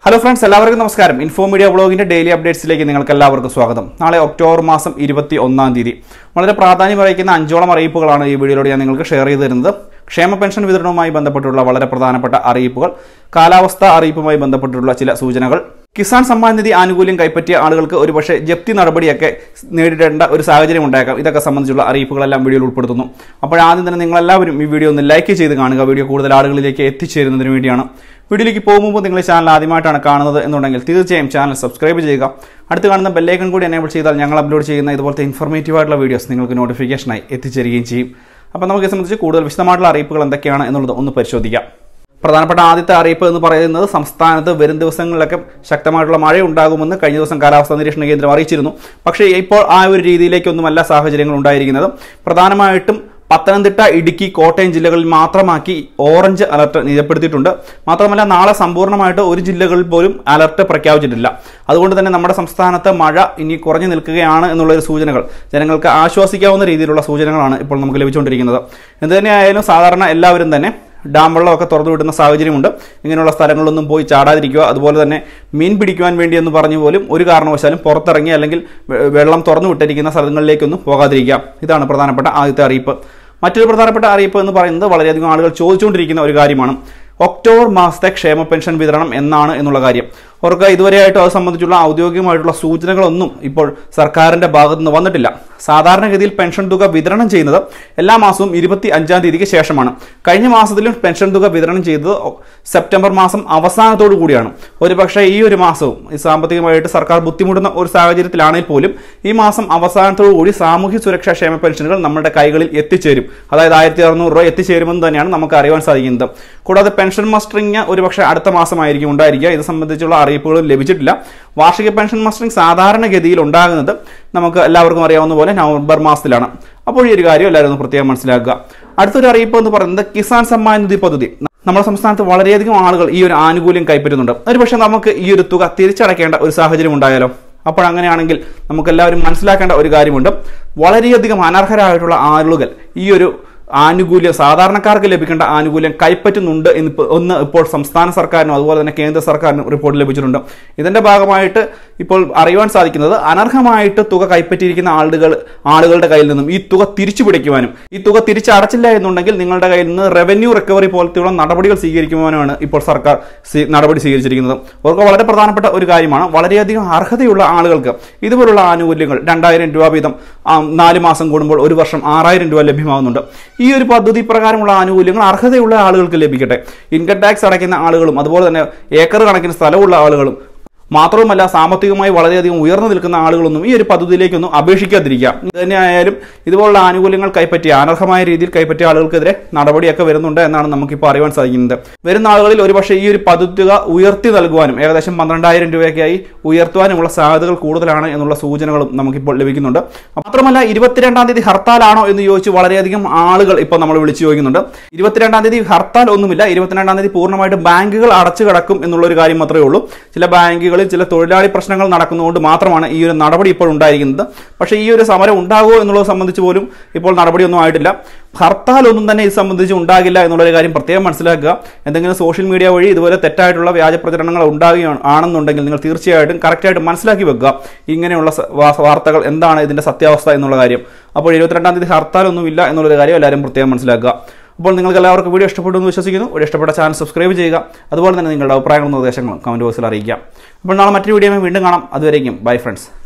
hello friends എല്ലാവർക്കും നമസ്കാരം info media ബ്ലോഗിന്റെ ഡെയിലി അപ്ഡേറ്റ്സിലേക്ക് നിങ്ങൾക്ക് എല്ലാവർക്കും സ്വാഗതം നാളെ ഒക്ടോബർ മാസം ഇരുപത്തി ഒന്നാം തീയതി വളരെ പ്രാധാന്യം അറിയിക്കുന്ന അഞ്ചോളം അറിയിപ്പുകളാണ് ഈ വീഡിയോയിലൂടെ ഞാൻ നിങ്ങൾക്ക് ഷെയർ ചെയ്ത് തരുന്നത് ക്ഷേമ പെൻഷൻ വിതരണവുമായി ബന്ധപ്പെട്ടുള്ള വളരെ പ്രധാനപ്പെട്ട അറിയിപ്പുകൾ കാലാവസ്ഥ അറിയിപ്പുമായി ബന്ധപ്പെട്ടുള്ള ചില സൂചനകൾ കിസാൻ സമ്മാൻ നിധി ആനുകൂല്യം കൈപ്പറ്റിയ ആളുകൾക്ക് ഒരുപക്ഷെ ജപ്തി നടപടിയൊക്കെ നേരിടേണ്ട ഒരു സാഹചര്യം ഉണ്ടായേക്കാം ഇതൊക്കെ സംബന്ധിച്ചുള്ള അറിയിപ്പുകളെല്ലാം വീഡിയോയിൽ ഉൾപ്പെടുത്തുന്നു അപ്പോൾ ആദ്യം തന്നെ നിങ്ങളെല്ലാവരും ഈ വീഡിയോ ഒന്ന് ലൈക്ക് ചെയ്ത് കാണുക വീഡിയോ കൂടുതൽ ആളുകളിലേക്ക് എത്തിച്ചേരുന്നതിന് വേണ്ടിയാണ് വീഡിയോയിലേക്ക് പോകുമ്പോൾ നിങ്ങൾ ഈ ചാനൽ ആദ്യമായിട്ടാണ് കാണുന്നത് എന്നുണ്ടെങ്കിൽ തീർച്ചയായും ചാനൽ സബ്സ്ക്രൈബ് ചെയ്യുക അടുത്ത് കാണുന്ന ബെല്ലൈക്കൺ കൂടി എനേബിൾ ചെയ്താൽ ഞങ്ങൾ അപ്ലോഡ് ചെയ്യുന്ന ഇതുപോലത്തെ ഇൻഫോർമേറ്റീവ് ആയിട്ടുള്ള വീഡിയോസ് നിങ്ങൾക്ക് നോട്ടിഫിക്കേഷനായി എത്തിച്ചേരുകയും ചെയ്യും അപ്പോൾ നമുക്ക് ഇത് സംബന്ധിച്ച് കൂടുതൽ വിശദമായിട്ടുള്ള അറിയിപ്പുകൾ എന്തൊക്കെയാണ് എന്നുള്ളത് ഒന്ന് പരിശോധിക്കാം പ്രധാനപ്പെട്ട ആദ്യത്തെ അറിയിപ്പ് എന്ന് പറയുന്നത് സംസ്ഥാനത്ത് വരും ദിവസങ്ങളിലൊക്കെ ശക്തമായിട്ടുള്ള മഴ ഉണ്ടാകുമെന്ന് കഴിഞ്ഞ ദിവസം കാലാവസ്ഥാ നിരീക്ഷണ കേന്ദ്രം അറിയിച്ചിരുന്നു പക്ഷേ ഇപ്പോൾ ആ ഒരു രീതിയിലേക്കൊന്നുമല്ല സാഹചര്യങ്ങൾ ഉണ്ടായിരിക്കുന്നത് പ്രധാനമായിട്ടും പത്തനംതിട്ട ഇടുക്കി കോട്ടയം ജില്ലകളിൽ മാത്രമാക്കി ഓറഞ്ച് അലർട്ട് നിജപ്പെടുത്തിയിട്ടുണ്ട് മാത്രമല്ല നാളെ സമ്പൂർണ്ണമായിട്ട് ഒരു ജില്ലകളിൽ പോലും അലർട്ട് പ്രഖ്യാപിച്ചിട്ടില്ല അതുകൊണ്ട് തന്നെ നമ്മുടെ സംസ്ഥാനത്ത് മഴ ഇനി കുറഞ്ഞു നിൽക്കുകയാണ് എന്നുള്ളൊരു സൂചനകൾ ജനങ്ങൾക്ക് ആശ്വസിക്കാവുന്ന രീതിയിലുള്ള സൂചനകളാണ് ഇപ്പോൾ നമുക്ക് ലഭിച്ചുകൊണ്ടിരിക്കുന്നത് എന്ത് തന്നെയായാലും സാധാരണ എല്ലാവരും തന്നെ ഡാം വെള്ളമൊക്കെ തുറന്നു വിടുന്ന സാഹചര്യമുണ്ട് ഇങ്ങനെയുള്ള സ്ഥലങ്ങളിലൊന്നും പോയി ചാടാതിരിക്കുക അതുപോലെ തന്നെ മീൻ പിടിക്കുവാൻ വേണ്ടി എന്ന് പറഞ്ഞു പോലും ഒരു കാരണവശാലും പുറത്തിറങ്ങി അല്ലെങ്കിൽ വെ- വെള്ളം തുറന്നു വിട്ടിരിക്കുന്ന സ്ഥലങ്ങളിലേക്കൊന്നും പോകാതിരിക്കുക ഇതാണ് പ്രധാനപ്പെട്ട ആദ്യത്തെ അറിയിപ്പ് മറ്റൊരു പ്രധാനപ്പെട്ട അറിയിപ്പ് എന്ന് പറയുന്നത് വളരെയധികം ആളുകൾ ചോദിച്ചുകൊണ്ടിരിക്കുന്ന ഒരു കാര്യമാണ് ഒക്ടോബർ മാസത്തെ ക്ഷേമ പെൻഷൻ വിതരണം എന്നാണ് എന്നുള്ള കാര്യം അവർക്ക് ഇതുവരെയായിട്ടും അത് സംബന്ധിച്ചുള്ള ഔദ്യോഗികമായിട്ടുള്ള സൂചനകളൊന്നും ഇപ്പോൾ സർക്കാരിന്റെ ഭാഗത്തു നിന്ന് വന്നിട്ടില്ല സാധാരണഗതിയിൽ പെൻഷൻ തുക വിതരണം ചെയ്യുന്നത് എല്ലാ മാസവും ഇരുപത്തി അഞ്ചാം തീയതിക്ക് ശേഷമാണ് കഴിഞ്ഞ മാസത്തിലും പെൻഷൻ തുക വിതരണം ചെയ്തത് ഒ- സെപ്റ്റംബർ മാസം അവസാനത്തോടു കൂടിയാണ് ഒരുപക്ഷെ ഈ ഒരു മാസവും ഈ സാമ്പത്തികമായിട്ട് സർക്കാർ ബുദ്ധിമുട്ടുന്ന ഒരു സാഹചര്യത്തിലാണെങ്കിൽ പോലും ഈ മാസം അവസാനത്തോടു കൂടി സാമൂഹ്യ സുരക്ഷാ ക്ഷേമ പെൻഷനുകൾ നമ്മുടെ കൈകളിൽ എത്തിച്ചേരും അതായത് ആയിരത്തി അറുന്നൂറ് രൂപ എത്തിച്ചേരുമെന്ന് തന്നെയാണ് നമുക്ക് അറിയാൻ സാധിക്കുന്നത് കൂടാതെ പെൻഷൻ മസ്റ്ററിംഗ് ഒരുപക്ഷെ അടുത്ത മാസമായിരിക്കും ഉണ്ടായിരിക്കുക ഇത് സംബന്ധിച്ചുള്ള അറിയിപ്പുകളും ലഭിച്ചിട്ടില്ല വാർഷിക പെൻഷൻ മസ്റ്ററിംഗ് സാധാരണഗതിയിൽ ഉണ്ടാകുന്നത് നമുക്ക് എല്ലാവർക്കും അറിയാവുന്ന പോലെ നവംബർ മാസത്തിലാണ് അപ്പോൾ ഈ ഒരു കാര്യം എല്ലാവരും ഒന്ന് പ്രത്യേകം മനസ്സിലാക്കുക അടുത്തൊരു അറിയിപ്പ് എന്ന് പറയുന്നത് കിസാൻ സമ്മാൻ നിധി പദ്ധതി നമ്മുടെ സംസ്ഥാനത്ത് വളരെയധികം ആളുകൾ ഈ ഒരു ആനുകൂല്യം കൈപ്പറ്റുന്നുണ്ട് ഒരുപക്ഷെ നമുക്ക് ഈ ഒരു തുക തിരിച്ചടയ്ക്കേണ്ട ഒരു സാഹചര്യം ഉണ്ടായാലോ അപ്പോൾ അങ്ങനെയാണെങ്കിൽ നമുക്ക് എല്ലാവരും മനസ്സിലാക്കേണ്ട ഒരു കാര്യമുണ്ട് വളരെയധികം അനർഹരായിട്ടുള്ള ആളുകൾ ഈ ഒരു ആനുകൂല്യം സാധാരണക്കാർക്ക് ലഭിക്കേണ്ട ആനുകൂല്യം കൈപ്പറ്റുന്നുണ്ട് എന്ന് ഇപ്പോ- ഒന്ന് ഇപ്പോൾ സംസ്ഥാന സർക്കാരിനും അതുപോലെ തന്നെ കേന്ദ്ര സർക്കാരിനും റിപ്പോർട്ട് ലഭിച്ചിട്ടുണ്ട് ഇതിന്റെ ഭാഗമായിട്ട് ഇപ്പോൾ അറിയുവാൻ സാധിക്കുന്നത് അനർഹമായിട്ട് തുക കൈപ്പറ്റിയിരിക്കുന്ന ആളുകൾ ആളുകളുടെ കയ്യിൽ നിന്നും ഈ തുക തിരിച്ചു പിടിക്കുവാനും ഈ തുക തിരിച്ചടച്ചില്ല എന്നുണ്ടെങ്കിൽ നിങ്ങളുടെ കയ്യിൽ നിന്ന് റവന്യൂ റിക്കവറി പോലത്തെയുള്ള നടപടികൾ സ്വീകരിക്കുവാനുമാണ് ഇപ്പോൾ സർക്കാർ സ്വീ- നടപടി സ്വീകരിച്ചിരിക്കുന്നത് അവർക്ക് വളരെ പ്രധാനപ്പെട്ട ഒരു കാര്യമാണ് വളരെയധികം അർഹതയുള്ള ആളുകൾക്ക് ഇതുപോലുള്ള ആനുകൂല്യങ്ങൾ രണ്ടായിരം രൂപ വീതം ആ, നാല് മാസം കൂടുമ്പോൾ ഒരു വർഷം ആറായിരം രൂപ ലഭ്യമാകുന്നുണ്ട് ഈ ഒരു പദ്ധതി പ്രകാരമുള്ള ആനുകൂല്യങ്ങൾ അർഹതയുള്ള ആളുകൾക്ക് ലഭിക്കട്ടെ ഇൻകം ടാക്സ് അടയ്ക്കുന്ന ആളുകളും അതുപോലെ തന്നെ ഏക്കർ കണക്കിന് സ്ഥലമുള്ള ആളുകളും മാത്രവുമല്ല സാമ്പത്തികമായി വളരെയധികം ഉയർന്നു നിൽക്കുന്ന ആളുകളൊന്നും ഈ ഒരു പദ്ധതിയിലേക്കൊന്നും അപേക്ഷിക്കാതിരിക്കുക ഇത് തന്നെയായാലും ഇതുപോലുള്ള ആനുകൂല്യങ്ങൾ കൈപ്പറ്റിയ അനർഹമായ രീതിയിൽ കൈപ്പറ്റിയ ആളുകൾക്കെതിരെ നടപടിയൊക്കെ വരുന്നുണ്ട് എന്നാണ് നമുക്കിപ്പോൾ അറിയാൻ സാധിക്കുന്നത് വരുന്ന ആളുകളിൽ ഒരുപക്ഷെ ഈ ഒരു പദ്ധതി തുക ഉയർത്തി നൽകുവാനും ഏകദേശം പന്ത്രണ്ടായിരം രൂപയൊക്കെയായി ഉയർത്തുവാനുമുള്ള സാധ്യതകൾ കൂടുതലാണ് എന്നുള്ള സൂചനകളും നമുക്കിപ്പോൾ ലഭിക്കുന്നുണ്ട് മാത്രമല്ല ഇരുപത്തിരണ്ടാം തീയതി ഹർത്താലാണോ എന്ന് ചോദിച്ച് വളരെയധികം ആളുകൾ ഇപ്പോൾ നമ്മൾ വിളിച്ചു ചോദിക്കുന്നുണ്ട് ഇരുപത്തിരണ്ടാം തീയതി ഹർത്താൽ ഒന്നുമില്ല ഇരുപത്തിരണ്ടാം തീയതി പൂർണ്ണമായിട്ട് ബാങ്കുകൾ അടച്ചു കിടക്കും എന്നുള്ള ഒരു കാര്യം മാത്രമേ ഉള്ളൂ ചില ബാങ്കുകളിൽ ചില തൊഴിലാളി പ്രശ്നങ്ങൾ നടക്കുന്നതുകൊണ്ട് മാത്രമാണ് ഈ ഒരു നടപടി ഇപ്പോൾ ഉണ്ടായിരിക്കുന്നത് പക്ഷേ ഈ ഒരു സമരം ഉണ്ടാകുമോ എന്നുള്ളത് സംബന്ധിച്ച് പോലും ഇപ്പോൾ നടപടിയൊന്നും ആയിട്ടില്ല ഹർത്താൽ ഒന്നും തന്നെ ഇത് സംബന്ധിച്ച് ഉണ്ടാകില്ല എന്നുള്ളൊരു കാര്യം പ്രത്യേകം മനസ്സിലാക്കുക എന്തെങ്കിലും സോഷ്യൽ മീഡിയ വഴി ഇതുപോലെ തെറ്റായിട്ടുള്ള വ്യാജ പ്രചരണങ്ങൾ ഉണ്ടാകുകയാണ് ആണെന്നുണ്ടെങ്കിൽ നിങ്ങൾ തീർച്ചയായിട്ടും കറക്റ്റായിട്ട് മനസ്സിലാക്കി വെക്കുക ഇങ്ങനെയുള്ള സ- വാ- വാർത്തകൾ എന്താണ് ഇതിന്റെ സത്യാവസ്ഥ എന്നുള്ള കാര്യം അപ്പോൾ ഇരുപത്തിരണ്ടാം തീയതി ഹർത്താൽ ഒന്നുമില്ല എന്നുള്ളൊരു കാര്യം എല്ലാവരും പ്രത്യേകം മനസ്സിലാക്കുക അപ്പോൾ നിങ്ങൾക്ക് എല്ലാവർക്കും വീഡിയോ ഇഷ്ടപ്പെട്ടു എന്ന് വിശ്വസിക്കുന്നു വീഡിയോ ഇഷ്ടപ്പെട്ട ചാനൽ സബ്സ്ക്രൈബ് ചെയ്യുക അതുപോലെ തന്നെ നിങ്ങളുടെ അഭിപ്രായങ്ങളും നിർദ്ദേശങ്ങളും കമന്റ് ബോക്സിൽ അറിയിക്കാം അപ്പോൾ നാളെ മറ്റൊരു വീഡിയോ വീണ്ടും കാണാം അതുവരേക്കും ബൈ ഫ്രണ്ട്സ്